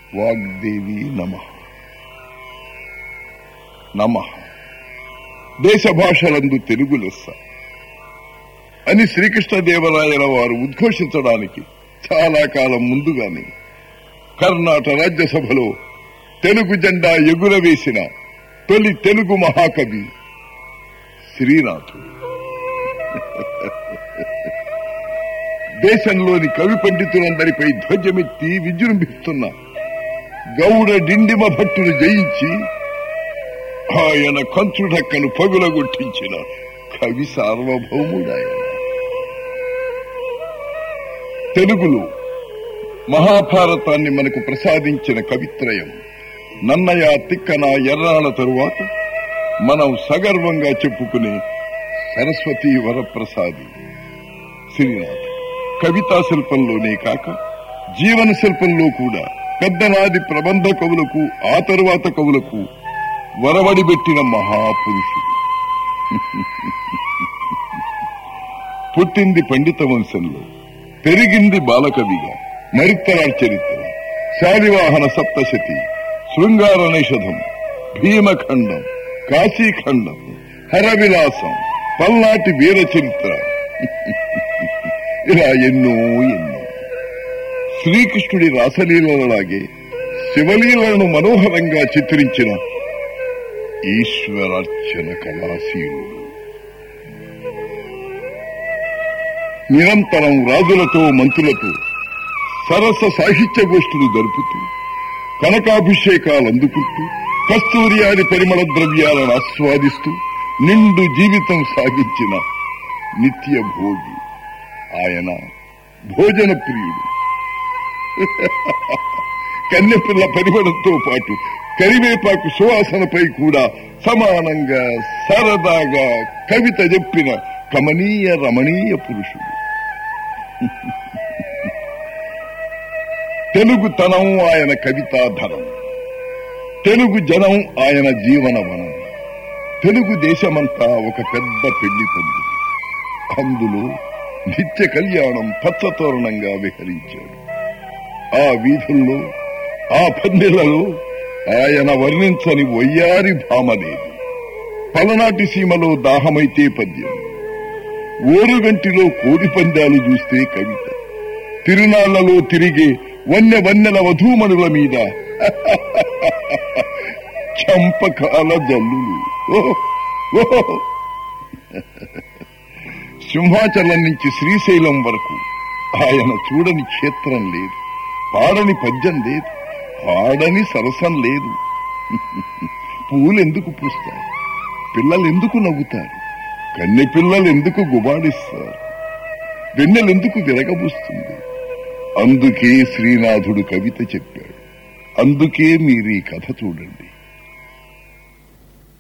వాగ్దేవి నమ నమ దేశ భాషలందు తెలుగు లెస్స అని శ్రీకృష్ణదేవరాయల వారు ఉద్ఘోషించడానికి చాలా కాలం ముందుగానే కర్ణాటక రాజ్యసభలో తెలుగు జెండా ఎగురవేసిన తొలి తెలుగు మహాకవి శ్రీనాథుడు దేశంలోని కవి పండితులందరిపై ధ్వజమెత్తి విజృంభిస్తున్న గౌడ డిండిమ భట్టును జయించి ఆయన కంచుడక్కను పగులగొట్టించిన కవి సార్వభౌముడాయన తెలుగులో మహాభారతాన్ని మనకు ప్రసాదించిన కవిత్రయం నన్నయ తిక్కన ఎర్రాల తరువాత మనం సగర్వంగా చెప్పుకునే సరస్వతి వరప్రసాది శ్రీనాథ్ కవితా శిల్పంలోనే కాక జీవన శిల్పంలో కూడా పెద్దనాది ప్రబంధ కవులకు ఆ తరువాత కవులకు వరవడిబెట్టిన మహాపురుషుడు పుట్టింది పండిత వంశంలో పెరిగింది బాలకవిగా మరిత్తరాడ్ చరిత్ర శాలివాహన సప్తశతి శృంగార నిషధం భీమఖండం కాశీఖండం హరవిలాసం పల్నాటి వీర చరిత్ర ఇలా ఎన్నో ఎన్నో శ్రీకృష్ణుడి రాసలీలలాగే శివలీలను మనోహరంగా చిత్రించిన ఈశ్వరార్చన కళాశీలుడు నిరంతరం రాజులతో మంత్రులతో సరస సాహిత్య గోష్ఠులు జరుపుతూ కనకాభిషేకాలు అందుకుంటూ కస్తూరియాది పరిమళ ద్రవ్యాలను ఆస్వాదిస్తూ నిండు జీవితం సాగించిన నిత్య భోగి ఆయన భోజన ప్రియుడు కన్యపిల్ల పరిమళంతో పాటు కరివేపాకు సువాసనపై కూడా సమానంగా సరదాగా కవిత చెప్పిన కమనీయ రమణీయ పురుషుడు తెలుగుతనం ఆయన కవితాధరం తెలుగు జనం ఆయన జీవనవనం తెలుగు దేశమంతా ఒక పెద్ద పెళ్లి పంది అందులో నిత్య కళ్యాణం పచ్చతోరణంగా విహరించాడు ఆ వీధుల్లో ఆ పందిళ్లలో ఆయన వర్ణించని వయ్యారి భామ లేదు పలనాటి సీమలో దాహమైతే పద్యం ఓరుగంటిలో కోడి పందాలు చూస్తే కవిత తిరునాళ్లలో తిరిగే వన్య వన్నెల వధూమణుల మీద చంపకాల జల్లులు ఓహో, ఓహో. సింహాచలం నుంచి శ్రీశైలం వరకు ఆయన చూడని క్షేత్రం లేదు పాడని పద్యం లేదు పాడని సరసం లేదు పూలెందుకు పూస్తారు పిల్లలు ఎందుకు నవ్వుతారు కన్నె పిల్లలు ఎందుకు గుబాడిస్తారు వెన్నెలెందుకు విరగబూస్తుంది అందుకే శ్రీనాథుడు కవిత చెప్పాడు అందుకే మీరు ఈ కథ చూడండి